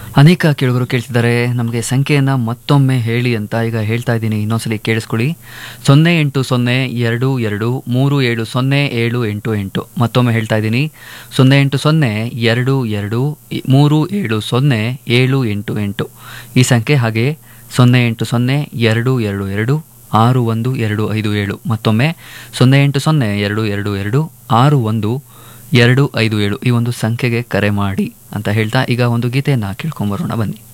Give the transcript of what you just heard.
ಅನೇಕ ಕೇಳುಗರು ಕೇಳ್ತಿದ್ದಾರೆ ನಮಗೆ ಸಂಖ್ಯೆಯನ್ನು ಮತ್ತೊಮ್ಮೆ ಹೇಳಿ ಅಂತ ಈಗ ಹೇಳ್ತಾ ಇದ್ದೀನಿ ಇನ್ನೊಂದ್ಸಲಿ ಕೇಳಿಸ್ಕೊಳ್ಳಿ ಸೊನ್ನೆ ಎಂಟು ಸೊನ್ನೆ ಎರಡು ಎರಡು ಮೂರು ಏಳು ಸೊನ್ನೆ ಏಳು ಎಂಟು ಎಂಟು ಮತ್ತೊಮ್ಮೆ ಹೇಳ್ತಾ ಇದ್ದೀನಿ ಸೊನ್ನೆ ಎಂಟು ಸೊನ್ನೆ ಎರಡು ಎರಡು ಇ- ಮೂರು ಏಳು ಸೊನ್ನೆ ಏಳು ಎಂಟು ಎಂಟು ಈ ಸಂಖ್ಯೆ ಹಾಗೆ ಸೊನ್ನೆ ಎಂಟು ಸೊನ್ನೆ ಎರಡು ಎರಡು ಎರಡು ಆರು ಒಂದು ಎರಡು ಐದು ಏಳು ಮತ್ತೊಮ್ಮೆ ಸೊನ್ನೆ ಎಂಟು ಸೊನ್ನೆ ಎರಡು ಎರಡು ಎರಡು ಆರು ಒಂದು ಎರಡು ಐದು ಏಳು ಈ ಒಂದು ಸಂಖ್ಯೆಗೆ ಕರೆ ಮಾಡಿ ಅಂತ ಹೇಳ್ತಾ ಈಗ ಒಂದು ಗೀತೆಯನ್ನು ಕೇಳ್ಕೊಂಬರೋಣ ಬನ್ನಿ